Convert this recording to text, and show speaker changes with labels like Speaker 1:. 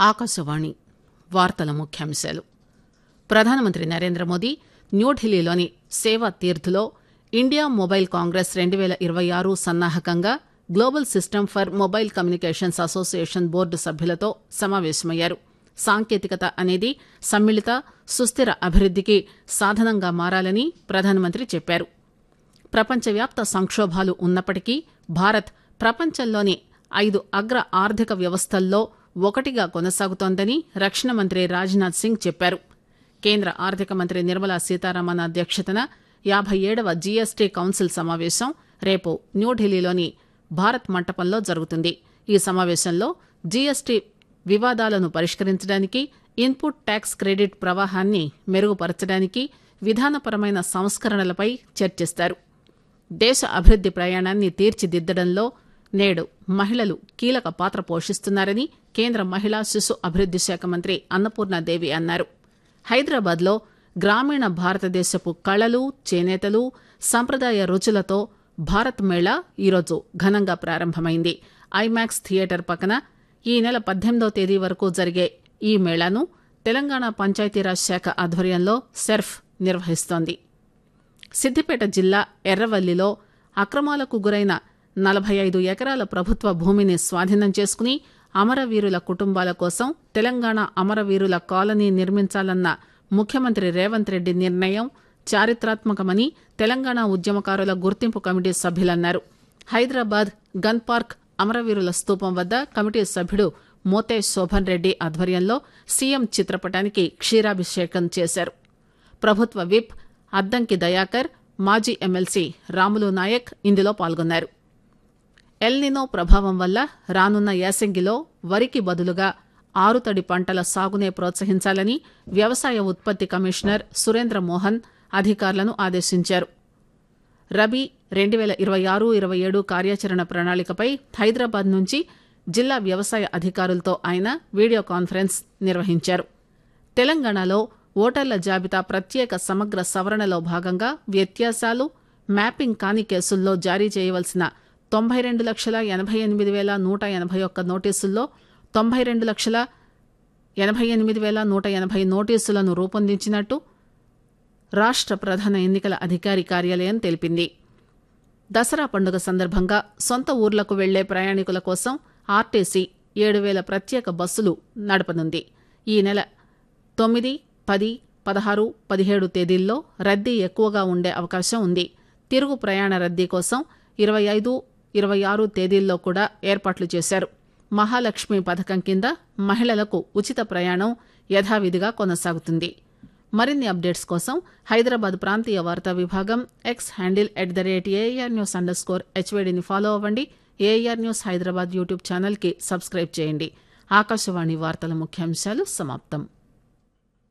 Speaker 1: ఆకాశవాణి వార్తల ముఖ్యాంశాలు ప్రధానమంత్రి నరేంద్ర మోదీ న్యూఢిల్లీలోని సేవా తీర్థ్లో ఇండియా మొబైల్ కాంగ్రెస్ రెండు పేల ఇరవై ఆరు సన్నాహకంగా global system for mobile communications association board సభ్యులతో సమావేశమయ్యారు సాంకేతికత అనేది సమ్మిళిత సుస్థిర అభివృద్దికి సాధనంగా మారాలని ప్రధానమంత్రి చెప్పారు ప్రపంచవ్యాప్త సంక్షోభాలు ఉన్నప్పటికీ భారత్ ప్రపంచంలోని ఐదు అగ్ర ఆర్థిక వ్యవస్థల్లో ఒకటిగా కొనసాగుతోందని రక్షణ మంత్రి రాజ్నాథ్ సింగ్ చెప్పారు కేంద్ర ఆర్థిక మంత్రి నిర్మలా సీతారామన్ అధ్యక్షతన యాబై ఏడవ జీఎస్టీ కౌన్సిల్ సమావేశం రేపు న్యూఢిల్లీలోని భారత్ మంటపంలో జరుగుతుంది ఈ సమావేశంలో జీఎస్టీ వివాదాలను పరిష్కరించడానికి ఇన్పుట్ ట్యాక్స్ క్రెడిట్ ప్రవాహాన్ని మెరుగుపరచడానికి విధానపరమైన సంస్కరణలపై చర్చిస్తారు దేశ అభివృద్ది ప్రయాణాన్ని తీర్చిదిద్దడంలో నేడు మహిళలు కీలక పాత్ర పోషిస్తున్నారని కేంద్ర మహిళా శిశు అభివృద్ది శాఖ మంత్రి అన్నపూర్ణాదేవి అన్నారు హైదరాబాద్లో గ్రామీణ భారతదేశపు కళలు చేనేతలు సంప్రదాయ రుచులతో భారత్ మేళా ఈరోజు ఘనంగా ప్రారంభమైంది ఐమాక్స్ థియేటర్ పక్కన ఈ నెల పద్దెనిమిదో తేదీ వరకు జరిగే ఈ మేళాను తెలంగాణ పంచాయతీరాజ్ శాఖ ఆధ్వర్యంలో సెర్ఫ్ నిర్వహిస్తోంది సిద్దిపేట జిల్లా ఎర్రవల్లిలో అక్రమాలకు గురైన నలభై ఐదు ఎకరాల ప్రభుత్వ భూమిని స్వాధీనం చేసుకుని అమరవీరుల కుటుంబాల కోసం తెలంగాణ అమరవీరుల కాలనీ నిర్మించాలన్న ముఖ్యమంత్రి రేవంత్ రెడ్డి నిర్ణయం చారిత్రాత్మకమని తెలంగాణ ఉద్యమకారుల గుర్తింపు కమిటీ సభ్యులన్నారు హైదరాబాద్ గన్ పార్క్ అమరవీరుల స్తూపం వద్ద కమిటీ సభ్యుడు మోతే శోభన్ రెడ్డి ఆధ్వర్యంలో సీఎం చిత్రపటానికి క్షీరాభిషేకం చేశారు ప్రభుత్వ విప్ అద్దంకి దయాకర్ మాజీ ఎమ్మెల్సీ రాములు నాయక్ ఇందులో పాల్గొన్నారు ఎల్నినో ప్రభావం వల్ల రానున్న యాసంగిలో వరికి బదులుగా ఆరుతడి పంటల సాగునే ప్రోత్సహించాలని వ్యవసాయ ఉత్పత్తి కమిషనర్ సురేంద్ర మోహన్ అధికారులను ఆదేశించారు రబీ రెండు పేల ఇరవై ఆరు ఇరవై ఏడు కార్యాచరణ ప్రణాళికపై హైదరాబాద్ నుంచి జిల్లా వ్యవసాయ అధికారులతో ఆయన వీడియో కాన్ఫరెన్స్ నిర్వహించారు తెలంగాణలో ఓటర్ల జాబితా ప్రత్యేక సమగ్ర సవరణలో భాగంగా వ్యత్యాసాలు మ్యాపింగ్ కాని కేసుల్లో జారీ చేయవలసిన తొంభై రెండు లక్షల ఎనభై ఎనిమిది వేల నూట ఎనభై ఒక్క నోటీసుల్లో తొంభై రెండు లక్షల ఎనభై ఎనిమిది వేల నూట ఎనభై నోటీసులను రూపొందించినట్టు రాష్ట్ర ప్రధాన ఎన్నికల అధికారి కార్యాలయం తెలిపింది దసరా పండుగ సందర్భంగా సొంత ఊర్లకు వెళ్లే ప్రయాణికుల కోసం ఆర్టీసీ ఏడు వేల ప్రత్యేక బస్సులు నడపనుంది ఈ నెల తొమ్మిది పది పదహారు పదిహేడు తేదీల్లో రద్దీ ఎక్కువగా ఉండే అవకాశం ఉంది తిరుగు ప్రయాణ రద్దీ కోసం ఇరవై ఐదు ఇరవై ఆరు తేదీల్లో కూడా ఏర్పాట్లు చేశారు మహాలక్ష్మి పథకం కింద మహిళలకు ఉచిత ప్రయాణం యథావిధిగా కొనసాగుతుంది మరిన్ని అప్డేట్స్ కోసం హైదరాబాద్ ప్రాంతీయ వార్తా విభాగం X handle at the rate AR news underscore హెచ్వేడిని ఫాలో అవ్వండి ఏఆర్ న్యూస్ హైదరాబాద్ యూట్యూబ్ ఛానల్కి సబ్స్క్రైబ్ చేయండి ఆకాశవాణి వార్తల ముఖ్యాంశాలు సమాప్తం